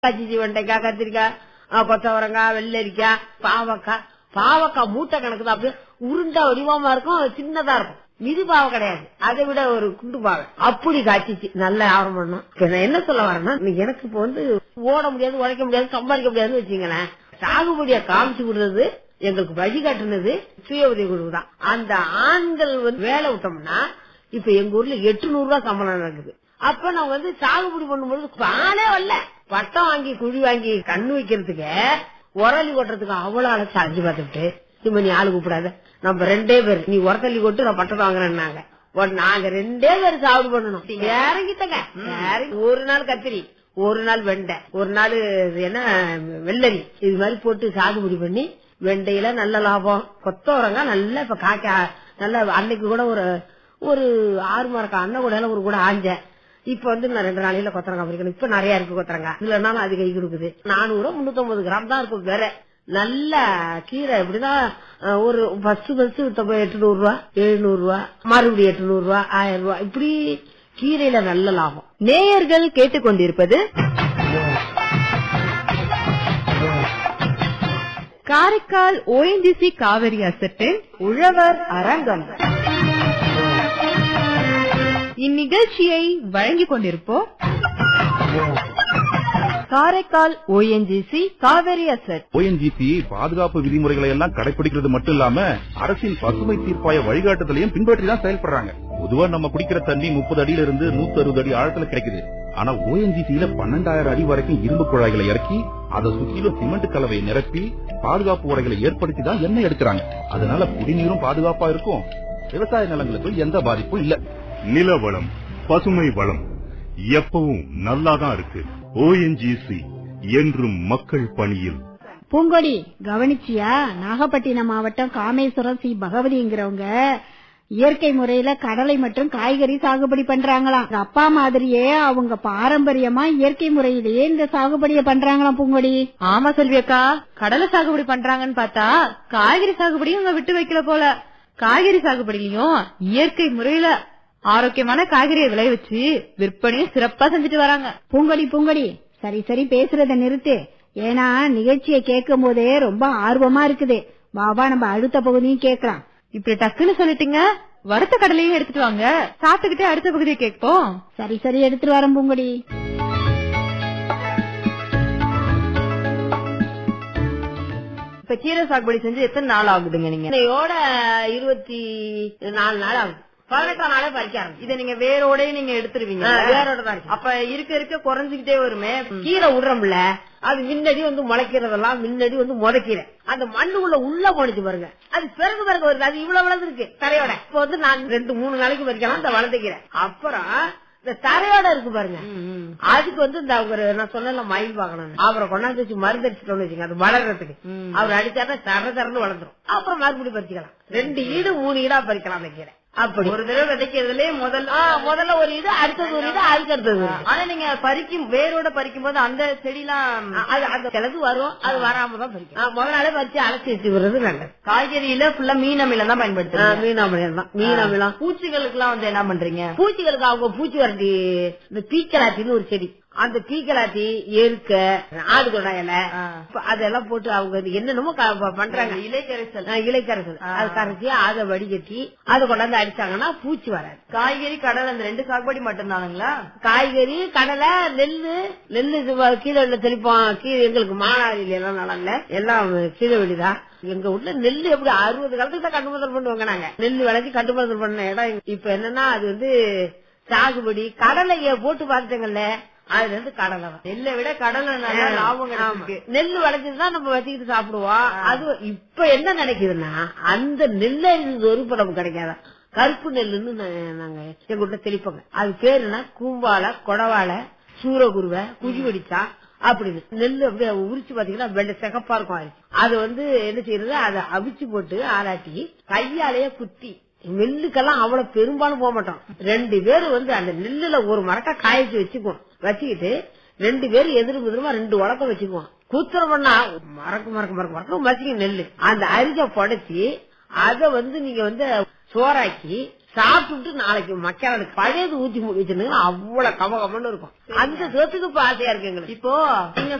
கச்சிச்சி வெண்டைக்காய் கத்திரிக்காய் ஆ, கொத்தவரங்காய் வெள்ளரிக்காய் பாவக்காய் பாவக்காய் மூட்டை கணக்கு தான் அப்படியே உருண்டை வடிவமா இருக்கும் சின்னதா இருக்கும் மிதி பாவை கிடையாது அதை விட ஒரு குண்டு பாவை அப்படி காய்ச்சிச்சு நல்ல வியாபாரம் பண்ணோம் இப்ப நான் என்ன சொல்ல வரேன்னா எனக்கு இப்ப வந்து ஓட முடியாது உழைக்க முடியாது சம்பாதிக்க முடியாதுன்னு வச்சுங்களேன் சாகுபடிய காமிச்சு விடுறது எங்களுக்கு வழி காட்டுனது சுய உதவி குழு தான் அந்த ஆண்கள் வந்து வேலை விட்டோம்னா இப்ப எங்க ஊர்ல எட்டுநூறு ரூபாய் சம்பளம் நடக்குது அப்ப நான் வந்து சாகுபடி பண்ணும்போது ஆளே வரல பட்டம் வாங்கி குழி வாங்கி கண்ணு வைக்கிறதுக்கு உரலி கொட்டுறதுக்கு அவ்வளவு அழைச்சு அழைச்சு பார்த்துட்டு இப்ப நீ ஆளு கூப்பிடாத நம்ம ரெண்டே பேர் நீ உரத்தள்ளி கொட்டு நான் பட்டத்தை வாங்குறேன்னாங்க ஒரு நாங்க ரெண்டே பேர் சாகுபடி பண்ணணும் இறங்கிட்டங்க இறங்கி ஒரு நாள் கத்திரி ஒரு நாள் வெண்டை ஒரு நாள் இது என்ன வெள்ளரி இது மாதிரி போட்டு சாகுபடி பண்ணி வெண்டையில நல்ல லாபம் கொத்தவரங்காய் நல்லா இப்ப காய்க்க நல்ல அன்னைக்கு கூட ஒரு ஒரு ஆறு மரக்கா அண்ணன் கூட ஒரு கூட ஆஞ்சேன் இப்ப வந்து நான் ரெண்டு நாளையில கொத்தரங்காய் பறிக்கணும் இப்ப நிறைய இருக்கு கொத்தரங்காய் இல்லைனாலும் அது கை கொடுக்குது நானூறு முன்னூத்தி கிராம் தான் இருக்கும் வேற நல்ல கீரை எப்படிதான் அஹ், ஒரு ஃபர்ஸ்ட் ஃபர்ஸ்ட் வித்தப்ப எட்டுநூறு ரூபா எழுநூறு ரூபா மறுபடியும் எட்டுநூறு ரூபா ஆயிரம் ரூபாய் இப்படி கீரையில நல்ல லாபம் நேயர்கள் கேட்டுக்கொண்டிருப்பது காரைக்கால் ஓஎன்ஜிசி காவிரி அசட்டின் உழவர் அரங்கம் இந்நிகழ்ச்சியை வழங்கிக் கொண்டிருப்போம் Karaikal ONGC Cauvery asset ONGC பாதுகாப்பு விதிமுறைகளை எல்லாம் கடைபிடிக்கிறது மட்டும் இல்லாம அரசின் பசுமை தீர்ப்பாய வழிகாட்டுதலையும் பின்பற்றி தான் செயல்படுறாங்க பொதுவா நம்ம குடிக்கிற தண்ணி முப்பது அடியில இருந்து நூத்தி அறுபது அடி ஆழத்துல கிடைக்குது ஆனா ஓஎன்ஜிசியில பன்னெண்டாயிரம் அடி வரைக்கும் இரும்பு குழாய்களை இறக்கி அதை சுற்றிலும் சிமெண்ட் கலவையை நிரப்பி பாதுகாப்பு உரைகளை ஏற்படுத்தி தான் எண்ணெய் எடுக்கிறாங்க அதனால குடிநீரும் பாதுகாப்பா இருக்கும் விவசாய நிலங்களுக்கு எந்த பாதிப்பும் இல்ல நில வளம் பசுமை வளம் எப்பவும் நல்லாதான் இருக்கு ஓஎன்ஜிசி என்றும் மக்கள் பணியில் பூங்கொடி கவனிச்சியா நாகப்பட்டினம் மாவட்டம் காமேஸ்வரம் சி பகவதிங்கிறவங்க இயற்கை முறையில கடலை மற்றும் காய்கறி சாகுபடி பண்றாங்களாம் எங்க அப்பா மாதிரியே அவங்க பாரம்பரியமா இயற்கை முறையிலேயே இந்த சாகுபடிய பண்றாங்களாம் பூங்கொடி ஆமா செல்வி அக்கா கடலை சாகுபடி பண்றாங்கன்னு பார்த்தா காய்கறி சாகுபடியும் இவங்க விட்டு வைக்கல போல காய்கறி சாகுபடியிலயும் இயற்கை முறையில ஆரோக்கியமான காய்கறியை விளைய வச்சு விற்பனையும் சிறப்பா செஞ்சுட்டு வராங்க பூங்கொடி பூங்கொடி சரி சரி பேசுறத நிறுத்து ஏன்னா நிகழ்ச்சியை கேட்கும் போதே ரொம்ப ஆர்வமா இருக்குது பாபா நம்ம அடுத்த பகுதியும் கேட்கலாம் இப்படி டக்குன்னு சொல்லிட்டீங்க வறுத்த கடலையும் எடுத்துட்டு வாங்க சாப்பிட்டுக்கிட்டே அடுத்த பகுதியை கேட்போம் சரி சரி எடுத்துட்டு வரேன் பூங்கொடி இப்ப கீரை சாகுபடி செஞ்சு எத்தனை நாள் ஆகுதுங்க நீங்க இன்னையோட இருபத்தி நாலு நாள் ஆகுது பதினெட்டாம் நாளே பறிக்க ஆரம்பிச்சு இத நீங்க வேரோட நீங்க எடுத்துருவீங்க வேரோட தான் இருக்கு. அப்ப இருக்க இருக்க குறைஞ்சுக்கிட்டே வருமே கீரை விடுறோம்ல அது முன்னாடி வந்து முளைக்கிறதெல்லாம் முன்னாடி வந்து முதக்கீரை அந்த மண்ணுக்குள்ள உள்ள போனுச்சு பாருங்க அது பிறகு பிறகு வருது அது இவ்வளவு வளர்ந்துருக்கு தரையோட இப்ப வந்து நான் ரெண்டு மூணு நாளைக்கு பறிக்கலாம் இந்த வளர்ந்த கீரை அப்புறம் இந்த தரையோட இருக்கு பாருங்க அதுக்கு வந்து இந்த ஒரு நான் சொன்னல மயில் பார்க்கணும் அவரை கொண்டாந்து வச்சு மருந்து அடிச்சுட்டோம்னு வச்சுங்க அது வளர்றதுக்கு அவர் அடிச்சாட்டா தர தரன்னு வளர்ந்துரும் அப்புறம் மறுபடியும் பறிச்சுக்கலாம் ரெண்டு ஈடு மூணு ஈடா பறிக்கலாம் அந்த கீரை அப்படி ஒரு தடவை விதைக்கிறதுலயே முதல்ல ஆ, முதல்ல ஒரு இது அடுத்தது ஒரு இது அதுக்கு அடுத்தது ஒரு இது. ஆனா நீங்க பறிக்கும் வேரோட பறிக்கும் போது அந்த செடிலாம் அது அந்த சிலது வரும் அது வராம தான் பறிக்கும் ஆ, முத நாளே பறிச்சு அழைச்சி வச்சு விடுறது நல்லது காய்கறியில ஃபுல்லா மீன் அமிலம் தான் ஆ, பயன்படுத்துறீங்க மீனாமிலம் தான் மீனாமிலம் பூச்சிகளுக்கு எல்லாம் வந்து என்ன பண்றீங்க பூச்சிகளுக்கு அவங்க பூச்சி வரட்டி இந்த பீக்கலாட்டின்னு ஒரு செடி அந்த பீக்கலாட்டி எருக்க ஆடு கொடா இலை ஆ. இப்ப அதெல்லாம் போட்டு அவங்க இது என்னென்னமோ க- ப- பண்றாங்க இலை கரைசல் ஆ, இலைக்கரசல் அது கரைச்சி அதை வடிகட்டி அதை கொண்டாந்து அடிச்சாங்கன்னா பூச்சி வராது காய்கறி கடல் அந்த ரெண்டு சாகுபடி மட்டும்தானுங்களா காய்கறி கடலை நெல்லு நெல்லு இது வ- கீழே உள்ள தெளிப்போம் கீழே எங்களுக்கு மானாரியில எல்லாம் நடல எல்லாம் கீழே வெளிதான் எங்க ஊர்ல நெல்லு எப்படி அறுபது காலத்துக்கு தான் கட்டுமுதல் பண்ணுவாங்க நாங்க நெல்லு விளைச்சி கட்டுமுதல் பண்ண இடம் இப்ப என்னன்னா அது வந்து சாகுபடி கடலைய போட்டு பார்த்துங்கல்ல அதுல இருந்து கடலை தான். நெல்லை விட கடலை நல்லா லாபம் கிடைச்சிருக்கு ஆமா. நெல்லு விளைச்சதுதான் நம்ம வச்சுக்கிட்டு சாப்பிடுவோம் அது இப்ப என்ன நினைக்குதுன்னா அந்த நெல்லை ஒரு நமக்கு கிடைக்காதா கருப்பு நெல்லுன்னு நா- நாங்க எங்க வீட்டுல தெளிப்போங்க அது பேருனா கூம்பால கொடவாலை சூரகுருவை குழி வெடிச்சா அப்படின்னு நெல்லு அப்படியே உரிச்சு பாத்தீங்கன்னா வெள்ளை சிகப்பா இருக்கும் அது. அது வந்து என்ன செய்யறது அதை அவிச்சு போட்டு ஆராட்டி கையாலேயே குத்தி நெல்லுக்கெல்லாம் அவ்வளவு பெரும்பாலும் போக மாட்டோம் ரெண்டு பேரும் வந்து அந்த நெல்லுல ஒரு மரக்கா காய்ச்சி வச்சுக்குவோம் வச்சுக்கிட்டு ரெண்டு பேரும் எதிரும் எதிருமா ரெண்டு உலக்கம் வச்சுக்குவோம் கூத்துறம் பண்ணா மறக்க மறக்க மறக்க மறக்க மசிக்கும் நெல்லு அந்த அரிசை புடைச்சி அத வந்து நீங்க வந்து சோறாக்கி சாப்பிட்டுட்டு நாளைக்கு மக்கள் பழையது ஊத்தி மூடி வச்சிருந்தீங்கன்னா அவ்வளவு கம கமன்னு இருக்கும் அந்த சோத்துக்கு இப்ப ஆசையா இருக்கு எங்களுக்கு இப்போ நீங்க